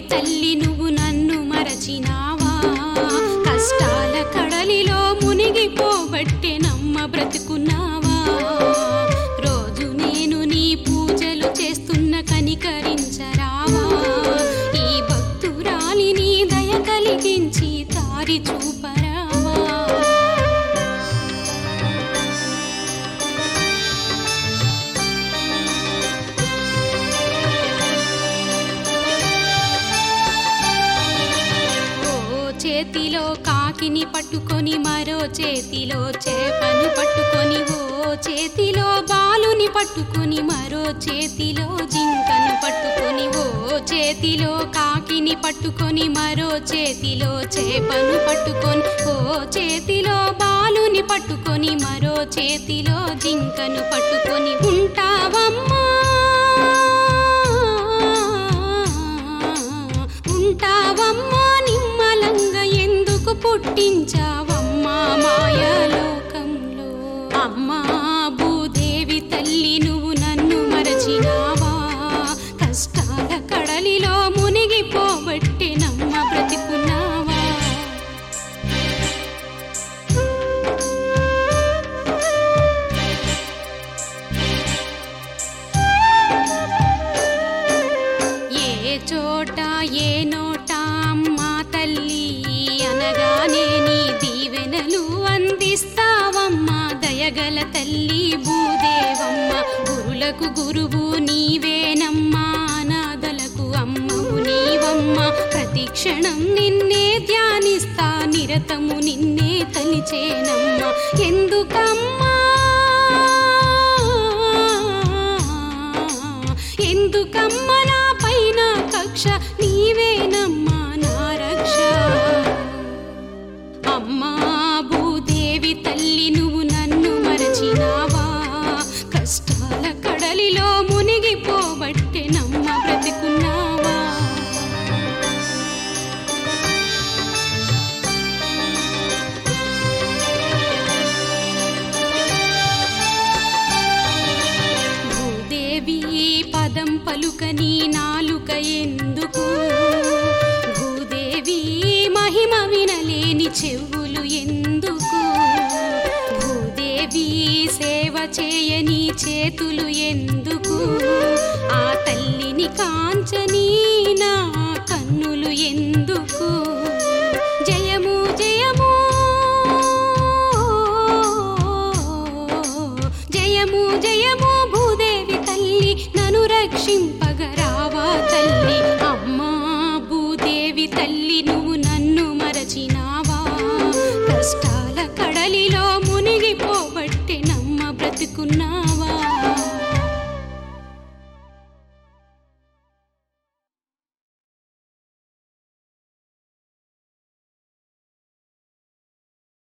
తల్లి నువ్వు నన్ను మరచినావా కష్టాల కడలిలో మునిగిపోబట్టే నమ్మ బ్రతుకున్నావా రోజు నేను నీ పూజలు చేస్తున్న కనికరించరావా ఈ భక్తురాలిని దయ కలిగించి దారి చూపరావా ఓ చేతిలో కాకిని పట్టుకొని మరో చేతిలో చేపను పట్టుకొని ఓ చేతిలో బాలుని పట్టుకొని మరో చేతిలో జింకను పట్టుకొని ఓ చేతిలో కాకిని పట్టుకొని మరో చేతిలో చేపను పట్టుకొని ఓ చేతిలో బాలుని పట్టుకొని మరో చేతిలో జింకను పట్టుకొని ఉంటావమ్మా ఉంటావమ్మా నిమ్మలంగా ఎందుకు పుట్టించావమ్మా మాయాలోకంలో అమ్మా భూదేవి తల్లి నువ్వు నన్ను మరచినావా కష్టాల కడలిలో మునిగిపోబట్టి నమ్మ బ్రతికున్నావా ఏ చోట ఏ నోట అమ్మా తల్లి అనగానే నీ దీవెనలు అందిస్తావమ్మా దయగల తల్లి భూదేవమ్మ గురులకు గురువు నీవేనమ్మా అనాథలకు అమ్మవు నీవమ్మ ప్రతి క్షణం నిన్నే ధ్యానిస్తా నిరతము నిన్నే తలిచేనమ్మా ఎందుకమ్మా ఎందుకమ్మ నా పైన కక్ష నీవేనమ్మా నా రక్ష అమ్మా భూదేవి తల్లి నువ్వు నన్ను మరచినావా కష్టాల కడలిలో మునిగిపోబట్టే నమ్మ బ్రతికున్నావా భూదేవి పదం పలుకని నాలుక ఎందుకు భూదేవి మహిమ వినలేని చెవులు ఎందుకు భూదేవి సేవ చేయని చేతులు ఎందుకు ఆ తల్లిని కాంచని నా కన్నులు ఎందుకు జయము జయము జయము జయము భూదేవి తల్లి నన్ను రక్షింపగరావా తల్లి